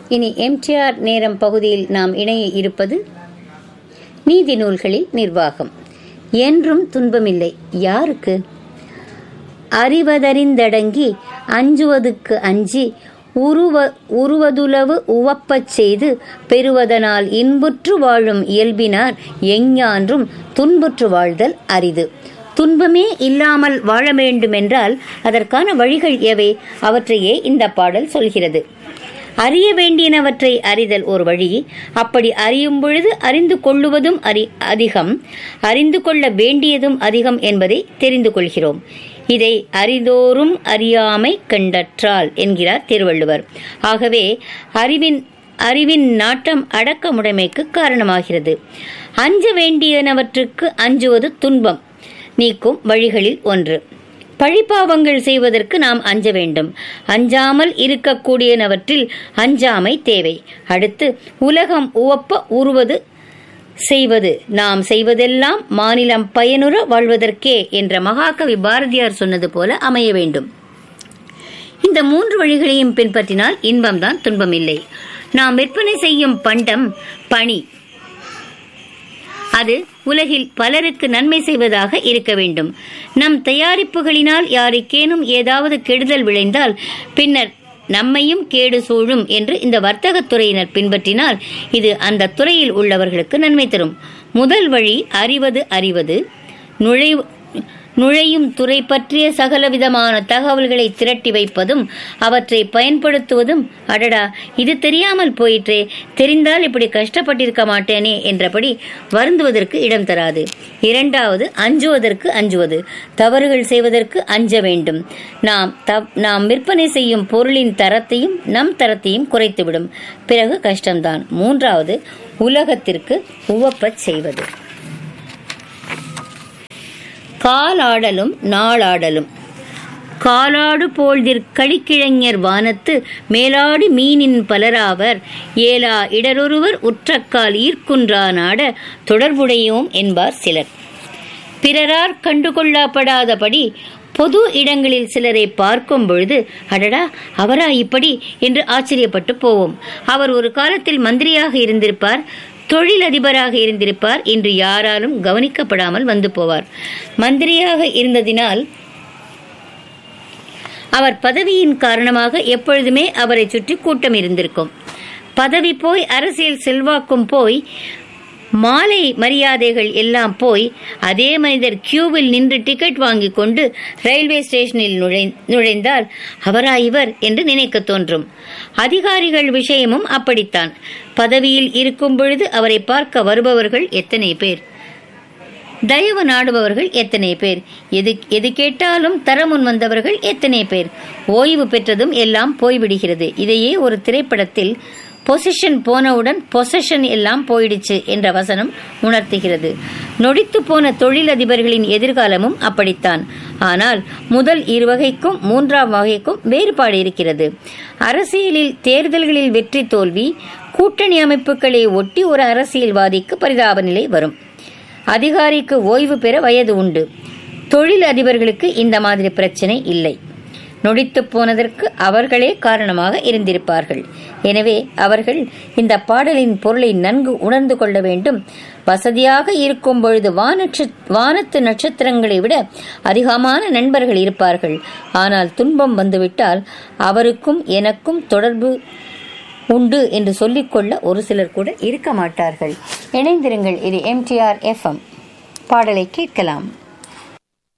இனி எம்டிஆர் நேரம் பகுதியில் நாம் இணைய இருப்பது நீதி நூல்களில் நிர்வாகம் என்றும் துன்பமில்லை யாருக்கு அறிவதறிந்தடங்கி அஞ்சுவதுக்கு அஞ்சி உருவ உருவதுலவு உவப்பச் செய்து பெறுவதனால் இன்புற்று வாழும் இயல்பினார் எஞ்ஞான்றும் துன்புற்று வாழ்தல் அரிது துன்பமே இல்லாமல் வாழ வேண்டுமென்றால் அதற்கான வழிகள் எவை அவற்றையே இந்த பாடல் சொல்கிறது அறிய வேண்டியனவற்றை அறிதல் ஒரு வழி அப்படி அறியும் பொழுது அறிந்து கொள்ளுவதும் அறி அதிகம் அறிந்து கொள்ள வேண்டியதும் அதிகம் என்பதை தெரிந்து கொள்கிறோம் இதை அறிதோறும் அறியாமை கண்டற்றால் என்கிறார் திருவள்ளுவர் ஆகவே அறிவின் அறிவின் நாட்டம் அடக்கமுடைமைக்கு காரணமாகிறது அஞ்ச வேண்டியனவற்றுக்கு அஞ்சுவது துன்பம் நீக்கும் வழிகளில் ஒன்று பழிப்பாவங்கள் செய்வதற்கு நாம் அஞ்ச வேண்டும் அஞ்சாமல் இருக்கக்கூடியனவற்றில் அஞ்சாமை தேவை அடுத்து உலகம் உவப்ப உருவது செய்வது நாம் செய்வதெல்லாம் மாநிலம் பயனுற வாழ்வதற்கே என்ற மகாகவி பாரதியார் சொன்னது போல அமைய வேண்டும் இந்த மூன்று வழிகளையும் பின்பற்றினால் இன்பம்தான் துன்பமில்லை நாம் விற்பனை செய்யும் பண்டம் பணி அது உலகில் பலருக்கு நன்மை செய்வதாக இருக்க வேண்டும் நம் தயாரிப்புகளினால் யாருக்கேனும் ஏதாவது கெடுதல் விளைந்தால் பின்னர் நம்மையும் கேடு சூழும் என்று இந்த வர்த்தகத் துறையினர் பின்பற்றினால் இது அந்த துறையில் உள்ளவர்களுக்கு நன்மை தரும் முதல் வழி அறிவது அறிவது நுழைவு நுழையும் துறை பற்றிய சகலவிதமான தகவல்களை திரட்டி வைப்பதும் அவற்றை பயன்படுத்துவதும் அடடா இது தெரியாமல் போயிற்றே தெரிந்தால் இப்படி கஷ்டப்பட்டிருக்க மாட்டேனே என்றபடி வருந்துவதற்கு இடம் தராது இரண்டாவது அஞ்சுவதற்கு அஞ்சுவது தவறுகள் செய்வதற்கு அஞ்ச வேண்டும் நாம் நாம் விற்பனை செய்யும் பொருளின் தரத்தையும் நம் தரத்தையும் குறைத்துவிடும் பிறகு கஷ்டம்தான் மூன்றாவது உலகத்திற்கு உவப்பச் செய்வது காலாடலும் நாளாடலும் காலாடு போழ்திற் கழிக்கிழஞர் வானத்து மேலாடு மீனின் பலராவர் ஏலா இடரொருவர் உற்றக்கால் ஈர்க்குன்றா நாட தொடர்புடையோம் என்பார் சிலர் பிறரார் கண்டுகொள்ளப்படாதபடி பொது இடங்களில் சிலரை பார்க்கும் பொழுது அடடா அவரா இப்படி என்று ஆச்சரியப்பட்டு போவோம் அவர் ஒரு காலத்தில் மந்திரியாக இருந்திருப்பார் தொழிலதிபராக இருந்திருப்பார் இன்று யாராலும் கவனிக்கப்படாமல் வந்து போவார் மந்திரியாக இருந்ததினால் அவர் பதவியின் காரணமாக எப்பொழுதுமே அவரை சுற்றி கூட்டம் இருந்திருக்கும் பதவி போய் அரசியல் செல்வாக்கும் போய் மாலை மரியாதைகள் எல்லாம் போய் அதே மனிதர் கியூவில் நின்று டிக்கெட் வாங்கி கொண்டு ரயில்வே ஸ்டேஷனில் நுழை நுழைந்தால் அவரா இவர் என்று நினைக்க தோன்றும் அதிகாரிகள் விஷயமும் அப்படித்தான் பதவியில் இருக்கும் பொழுது அவரை பார்க்க வருபவர்கள் எத்தனை பேர் தயவு நாடுபவர்கள் எத்தனை பேர் எது எது கேட்டாலும் தர முன் வந்தவர்கள் எத்தனை பேர் ஓய்வு பெற்றதும் எல்லாம் போய்விடுகிறது இதையே ஒரு திரைப்படத்தில் பொசிஷன் போனவுடன் பொசஷன் எல்லாம் போயிடுச்சு என்ற வசனம் உணர்த்துகிறது நொடித்து போன தொழிலதிபர்களின் எதிர்காலமும் அப்படித்தான் ஆனால் முதல் இரு வகைக்கும் மூன்றாம் வகைக்கும் வேறுபாடு இருக்கிறது அரசியலில் தேர்தல்களில் வெற்றி தோல்வி கூட்டணி அமைப்புகளை ஒட்டி ஒரு அரசியல்வாதிக்கு பரிதாப நிலை வரும் அதிகாரிக்கு ஓய்வு பெற வயது உண்டு தொழில் அதிபர்களுக்கு இந்த மாதிரி பிரச்சனை இல்லை நொடித்து போனதற்கு அவர்களே காரணமாக இருந்திருப்பார்கள் எனவே அவர்கள் இந்த பாடலின் பொருளை நன்கு உணர்ந்து கொள்ள வேண்டும் வசதியாக இருக்கும் பொழுது வானட்ச வானத்து நட்சத்திரங்களை விட அதிகமான நண்பர்கள் இருப்பார்கள் ஆனால் துன்பம் வந்துவிட்டால் அவருக்கும் எனக்கும் தொடர்பு உண்டு என்று சொல்லிக்கொள்ள ஒரு சிலர் கூட இருக்க மாட்டார்கள் இணைந்திருங்கள் இது எம்டிஆர் எஃப்எம் பாடலை கேட்கலாம்